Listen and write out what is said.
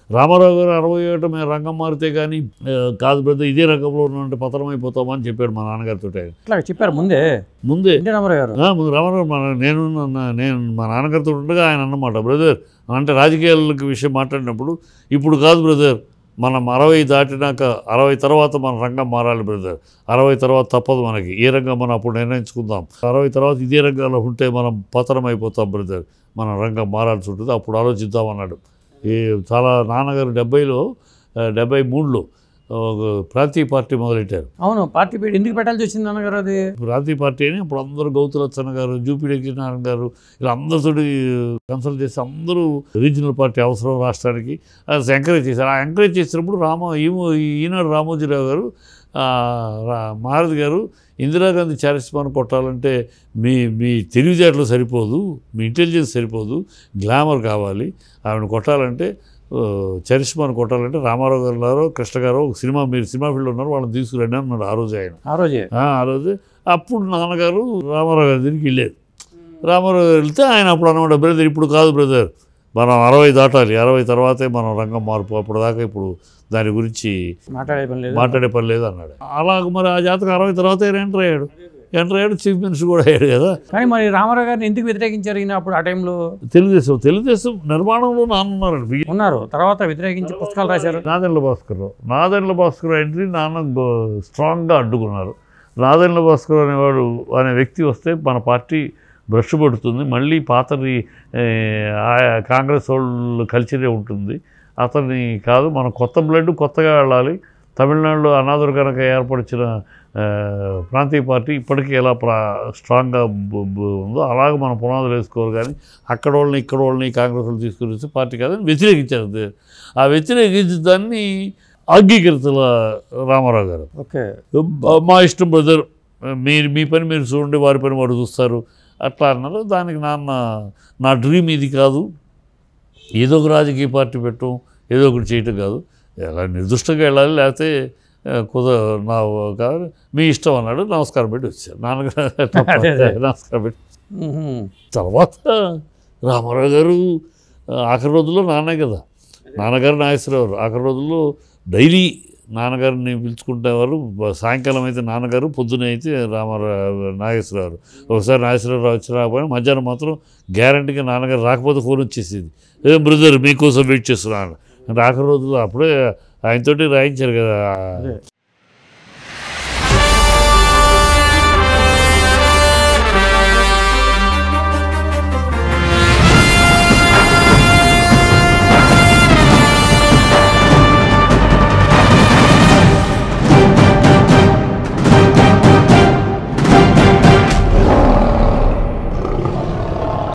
రామారావు గారు అరవై ఏట మేము రంగం మారితే కానీ ఆ, కాదు బ్రదర్ ఇదే రంగంలో ఉన్నంటే పతనం అయిపోతామని చెప్పాడు మా నాన్నగారితో ఇట్లా చెప్పారు ముందే ముందే ఎన్టీ రామారావు గారు ఆ, ముందు రామారావు మన నేను నా- నేను మా నాన్నగారితో ఉండగా ఆయన అన్నమాట బ్రదర్ అంటే రాజకీయాలకి విషయం మాట్లాడినప్పుడు ఇప్పుడు కాదు బ్రదర్ మనం అరవై దాటినాక అరవై తర్వాత మన రంగం మారాలి బ్రదర్ అరవై తర్వాత తప్పదు మనకి ఏ రంగం మనం అప్పుడు నిర్ణయించుకుందాం అరవై తర్వాత ఇదే రంగంలో ఉంటే మనం పతనం అయిపోతాం బ్రదర్ మన రంగం మారాల్సి ఉంటుంది అప్పుడు ఆలోచిద్దాం అన్నాడు ఈ చాలా నాన్నగారు డెబ్బైలో ఆ, డెబ్బై మూడులో ఒక ప్రాంతీయ పార్టీ మొదలెట్టారు అవును పార్టీ పేరు ఎందుకు పెట్టాల్సి వచ్చింది నాన్నగారు అది ప్రాంతీయ పార్టీ అని అప్పుడు అందరూ గౌతులచ్చన్న గారు జూపిడి కిరణ్ గారు ఇలా అందరితోటి కన్సల్ట్ చేసి అందరూ రీజనల్ పార్టీ అవసరం రాష్ట్రానికి అది ఎంకరేజ్ చేశారు ఆ ఎంకరేజ్ చేసినప్పుడు రామ ఈమో ఈనాడు రామోజీరావు గారు ఆ, రా- మహారథి గారు ఇందిరాగాంధీ చారిస్మాన్ కొట్టాలంటే మీ మీ తెలివితేటలు సరిపోదు మీ ఇంటెలిజెన్స్ సరిపోదు గ్లామర్ కావాలి ఆవిడ కొట్టాలంటే ఆ, చరిష్మాను కొట్టాలంటే రామారావు గారు ఉన్నారు కృష్ణ గారు ఒక సినిమా మీరు సినిమా ఫీల్డ్ ఉన్నారు వాళ్ళని తీసుకురండి అన్నాడు ఆ రోజు ఆయన ఆ రోజే ఆ ఆ రోజు అప్పుడు నాన్నగారు రామారావు గారి దగ్గరికి వెళ్ళారు రామారావు గారు వెళ్తే ఆయన అప్పుడు అన్నమాట బ్రదర్ ఇప్పుడు కాదు బ్రదర్ మనం అరవై దాటాలి అరవై తర్వాతే మనం రంగం మార్పు అప్పుడు దాకా ఇప్పుడు దాని గురించి మాట్లాడే పని లేదు మాట్లాడే పని లేదు అన్నాడు అలాగ మరి ఆ జాతకం అరవై తర్వాత ఆయన ఎంటర్ అయ్యాడు ఎంటర్ అయ్యాడు చీఫ్ మినిస్టర్ కూడా అయ్యాడు కదా కానీ మరి రామారావు గారిని ఎందుకు వ్యతిరేకించారు ఈయన అప్పుడు ఆ టైంలో తెలుగుదేశం తెలుగుదేశం నిర్మాణంలో నాన్న ఉన్నారండి బియ్యం ఉన్నారు తర్వాత వ్యతిరేకించి పుస్తకాలు రాశారు నాదెండ్ల భాస్కర్ నాదెండ్ల భాస్కర్ ఎంట్రీ నాన్న గో- స్ట్రాంగ్గా అడ్డుకున్నారు నాదెండ్ల భాస్కర్ అనేవాడు అనే వ్యక్తి వస్తే మన పార్టీ బ్రష్ పడుతుంది మళ్ళీ పాతని ఏ, ఆ కాంగ్రెస్ వాళ్ళు కల్చరే ఉంటుంది అతన్ని కాదు మన కొత్త బ్లడ్ కొత్తగా వెళ్ళాలి తమిళనాడులో అనాథుడు కనుక ఏర్పరిచిన ఆ, ప్రాంతీయ పార్టీ ఇప్పటికీ ఎలా ప్రా స్ట్రాంగ్గా బ- బ- ఉందో అలాగే మనం పునాదులు వేసుకోరు కానీ అక్కడ వాళ్ళని ఇక్కడ వాళ్ళని కాంగ్రెస్ వాళ్ళు తీసుకుని వచ్చి పార్టీ కాదని వ్యతిరేకించారు అంతే. ఆ వ్యతిరేకించిన దాన్ని అంగీకరితల రామారావు గారు ఓకే "బ- మా ఇష్టం బ్రదర్ మీరు మీ పని మీరు చూడండి వారి పని వారు చూస్తారు అట్లా అన్నారు దానికి నాన్న నా డ్రీమ్ ఇది కాదు ఏదో ఒక రాజకీయ పార్టీ పెట్టడం ఏదో ఒకటి చేయటం కాదు ఎలా నిర్దిష్టంగా వెళ్ళాలి లేకపోతే ఆ, కుద నా కాదు మీ ఇష్టం అన్నాడు నమస్కారం పెట్టి వచ్చారు నాన్నగారు అదే, అదే. నమస్కారం పెట్టి మ్మ్. తర్వాత రామారావు గారు ఆ, ఆఖరి రోజుల్లో నాన్నే కదా నాన్నగారు నాగేశ్వరరావు ఆఖరి రోజుల్లో డైలీ నాన్నగారిని పిలుచుకుంటేవారు బ- సాయంకాలం అయితే నాన్నగారు పొద్దున అయితే రామారావు నాగేశ్వరరావు ఒకసారి నాగేశ్వరరావు వచ్చి రాకపోయినా మధ్యాహ్నం మాత్రం గ్యారంటీగా నాన్నగారు రాకపోతే ఫోన్ వచ్చేసేది ఏం బ్రదర్ మీకోసం వెయిట్ చేస్తున్నాను అంటే ఆఖరి రోజుల్లో అప్పుడే ఆయనతోటి రాయించారు కదా అదే.